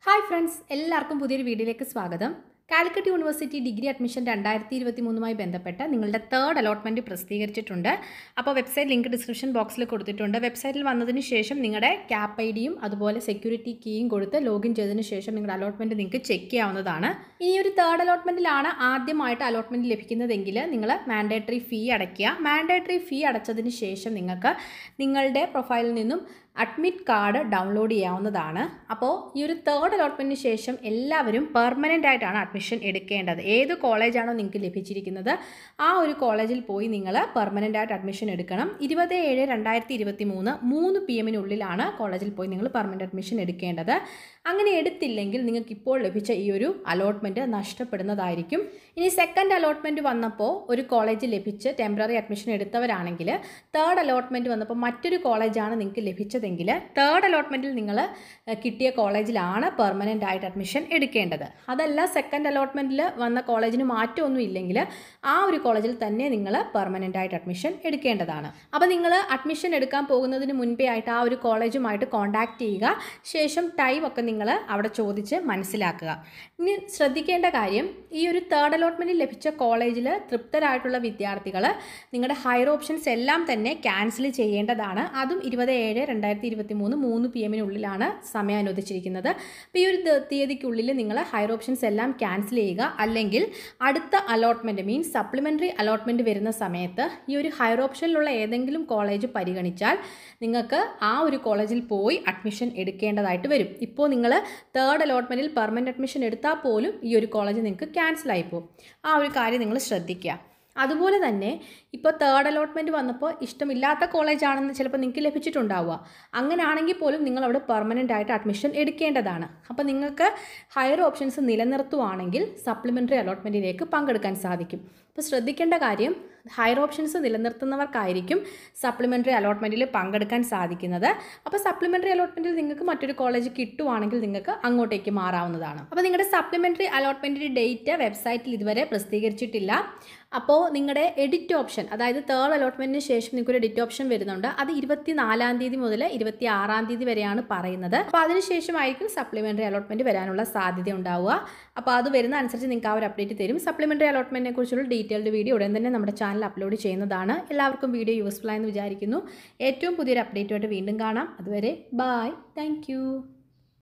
hi friends എല്ലാവർക്കും പുതിയൊരു വീഡിയോയിലേക്ക് സ്വാഗതം കാലിക്കറ്റ് യൂണിവേഴ്സിറ്റി ഡിഗ്രി അഡ്മിഷൻ രണ്ടായിരത്തി ഇരുപത്തി മൂന്നുമായി ബന്ധപ്പെട്ട് നിങ്ങളുടെ തേർഡ് അലോട്ട്മെൻറ്റ് പ്രസിദ്ധീകരിച്ചിട്ടുണ്ട് അപ്പോൾ വെബ്സൈറ്റ് ലിങ്ക് ഡിസ്ക്രിപ്ഷൻ ബോക്സിൽ കൊടുത്തിട്ടുണ്ട് വെബ്സൈറ്റിൽ വന്നതിന് ശേഷം നിങ്ങളുടെ ക്യാപ്പ് ഐ ഡിയും അതുപോലെ സെക്യൂരിറ്റി കീയും കൊടുത്ത് ലോഗിൻ ചെയ്തതിന് ശേഷം നിങ്ങളുടെ അലോട്ട്മെൻറ്റ് നിങ്ങൾക്ക് ചെക്ക് ചെയ്യാവുന്നതാണ് ഈ ഒരു തേർഡ് അലോട്ട്മെൻറ്റിലാണ് ആദ്യമായിട്ട് അലോട്ട്മെൻറ്റ് ലഭിക്കുന്നതെങ്കിൽ നിങ്ങൾ മാൻഡേറ്ററി ഫീ അടയ്ക്കുക മാൻഡേറ്ററി ഫീ അടച്ചതിന് ശേഷം നിങ്ങൾക്ക് നിങ്ങളുടെ പ്രൊഫൈലിൽ നിന്നും അഡ്മിറ്റ് കാർഡ് ഡൗൺലോഡ് ചെയ്യാവുന്നതാണ് അപ്പോൾ ഈ ഒരു തേർഡ് അലോട്ട്മെൻറ്റിന് ശേഷം എല്ലാവരും പെർമനൻ്റ് ആയിട്ടാണ് അഡ്മിഷൻ എടുക്കേണ്ടത് ഏത് കോളേജാണോ നിങ്ങൾക്ക് ലഭിച്ചിരിക്കുന്നത് ആ ഒരു കോളേജിൽ പോയി നിങ്ങൾ പെർമനൻ്റ് ആയിട്ട് അഡ്മിഷൻ എടുക്കണം ഇരുപത് ഏഴ് രണ്ടായിരത്തി ഇരുപത്തി മൂന്ന് മൂന്ന് പി എമ്മിനുള്ളിലാണ് കോളേജിൽ പോയി നിങ്ങൾ പെർമനൻ്റ് അഡ്മിഷൻ എടുക്കേണ്ടത് അങ്ങനെ എടുത്തില്ലെങ്കിൽ നിങ്ങൾക്ക് ഇപ്പോൾ ലഭിച്ച ഈ ഒരു അലോട്ട്മെൻറ്റ് നഷ്ടപ്പെടുന്നതായിരിക്കും ഇനി സെക്കൻഡ് അലോട്ട്മെൻറ്റ് വന്നപ്പോൾ ഒരു കോളേജ് ലഭിച്ച് ടെമ്പററി അഡ്മിഷൻ എടുത്തവരാണെങ്കിൽ തേർഡ് അലോട്ട്മെൻറ്റ് വന്നപ്പോൾ മറ്റൊരു കോളേജാണ് നിങ്ങൾക്ക് ലഭിച്ചതെങ്കിൽ തേർഡ് അലോട്ട്മെൻറ്റിൽ നിങ്ങൾ ഏഹ്, കിട്ടിയ കോളേജിലാണ് പെർമനൻ്റ് ആയിട്ട് അഡ്മിഷൻ എടുക്കേണ്ടത് അതല്ല സെക്കൻഡ് അലോട്ട്മെൻറ്റിൽ വന്ന കോളേജിന് മാറ്റമൊന്നും ഇല്ലെങ്കിൽ ആ ഒരു കോളേജിൽ തന്നെ നിങ്ങൾ പെർമനൻ്റ് ആയിട്ട് അഡ്മിഷൻ എടുക്കേണ്ടതാണ് അപ്പോൾ നിങ്ങൾ അഡ്മിഷൻ എടുക്കാൻ പോകുന്നതിന് മുൻപേ ആയിട്ട് ആ ഒരു കോളേജുമായിട്ട് കോൺടാക്റ്റ് ചെയ്യുക ശേഷം ടൈം ഒക്കെ നിങ്ങൾ അവിടെ ചോദിച്ച് മനസ്സിലാക്കുക ഇനി ശ്രദ്ധിക്കേണ്ട കാര്യം ഈ ഒരു തേർഡ് അലോട്ട്മെൻറ്റിൽ ലഭിച്ച കോളേജിൽ തൃപ്തരായിട്ടുള്ള വിദ്യാർത്ഥികൾ നിങ്ങളുടെ ഹയർ ഓപ്ഷൻസ് എല്ലാം തന്നെ ക്യാൻസൽ ചെയ്യേണ്ടതാണ് അതും ഇരുപത് ഏഴ് രണ്ടായിരത്തി ഇരുപത്തി മൂന്ന് മൂന്ന് പി എമ്മിനുള്ളിലാണ് സമയം അനുവദിച്ചിരിക്കുന്നത് അപ്പോൾ ഈ ഒരു ദ- തീയതിക്കുള്ളിൽ നിങ്ങൾ ഹയർ ഓപ്ഷൻസ് എല്ലാം ക്യാൻസൽ ചെയ്യുക അല്ലെങ്കിൽ അടുത്ത അലോട്ട്മെൻറ്റ് മീൻസ് സപ്ലിമെൻ്ററി അലോട്ട്മെൻറ്റ് വരുന്ന സമയത്ത് ഈ ഒരു ഹയർ ഓപ്ഷനിലുള്ള ഏതെങ്കിലും കോളേജ് പരിഗണിച്ചാൽ നിങ്ങൾക്ക് ആ ഒരു കോളേജിൽ പോയി അഡ്മിഷൻ എടുക്കേണ്ടതായിട്ട് വരും ഇപ്പോൾ നിങ്ങൾ തേർഡ് അലോട്ട്മെൻറ്റിൽ പെർമനൻറ്റ് അഡ്മിഷൻ എടുത്താൽ പോലും ഈ ഒരു കോളേജ് നിങ്ങൾക്ക് ക്യാൻസൽ ആയിപ്പോവും ആ ഒരു കാര്യം നിങ്ങൾ ശ്രദ്ധിക്കുക അതുപോലെ തന്നെ ഇപ്പോൾ തേർഡ് അലോട്ട്മെൻറ്റ് വന്നപ്പോൾ ഇഷ്ടമില്ലാത്ത കോളേജാണെന്ന് ചിലപ്പോൾ നിങ്ങൾക്ക് ലഭിച്ചിട്ടുണ്ടാവുക അങ്ങനെയാണെങ്കിൽ പോലും നിങ്ങൾ അവിടെ പെർമനൻ്റ് ആയിട്ട് അഡ്മിഷൻ എടുക്കേണ്ടതാണ് അപ്പോൾ നിങ്ങൾക്ക് ഹയർ ഓപ്ഷൻസ് നിലനിർത്തുവാണെങ്കിൽ സപ്ലിമെൻ്ററി അലോട്ട്മെൻറ്റിലേക്ക് പങ്കെടുക്കാൻ സാധിക്കും അപ്പോൾ ശ്രദ്ധിക്കേണ്ട കാര്യം ഹയർ ഓപ്ഷൻസ് നിലനിർത്തുന്നവർക്കായിരിക്കും സപ്ലിമെൻ്ററി അലോട്ട്മെൻറ്റിൽ പങ്കെടുക്കാൻ സാധിക്കുന്നത് അപ്പോൾ സപ്ലിമെൻ്ററി അലോട്ട്മെൻറ്റിൽ നിങ്ങൾക്ക് മറ്റൊരു കോളേജ് കിട്ടുവാണെങ്കിൽ നിങ്ങൾക്ക് അങ്ങോട്ടേക്ക് മാറാവുന്നതാണ് അപ്പോൾ നിങ്ങളുടെ സപ്ലിമെൻ്ററി അലോട്ട്മെൻറ്റിൻ്റെ ഡേറ്റ് വെബ്സൈറ്റിൽ ഇതുവരെ പ്രസിദ്ധീകരിച്ചിട്ടില്ല അപ്പോൾ നിങ്ങളുടെ എഡിറ്റ് ഓപ്ഷൻ അതായത് തേർഡ് അലോട്ട്മെൻറ്റിന് ശേഷം നിങ്ങൾക്ക് ഒരു എഡിറ്റ് ഓപ്ഷൻ വരുന്നുണ്ട് അത് ഇരുപത്തി നാലാം തീയതി മുതൽ ഇരുപത്തി ആറാം തീയതി വരെയാണ് പറയുന്നത് അപ്പോൾ അതിനുശേഷമായിരിക്കും സപ്ലിമെൻ്ററി അലോട്ട്മെൻറ്റ് വരാനുള്ള സാധ്യത ഉണ്ടാവുക അപ്പോൾ അത് വരുന്ന അനുസരിച്ച് നിങ്ങൾക്ക് ആ ഒരു അപ്ഡേറ്റ് തരും സപ്ലിമെൻ്ററി അലോട്ട്മെൻറ്റിനെ കുറിച്ചുള്ള ഡീറ്റെയിൽഡ് വീഡിയോ ഉടൻ തന്നെ നമ്മുടെ ചാനൽ അപ്ലോഡ് ചെയ്യുന്നതാണ് എല്ലാവർക്കും വീഡിയോ യൂസ്ഫുൾ ആയെന്ന് വിചാരിക്കുന്നു ഏറ്റവും പുതിയൊരു അപ്ഡേറ്റുമായിട്ട് വീണ്ടും കാണാം അതുവരെ ബായ് താങ്ക്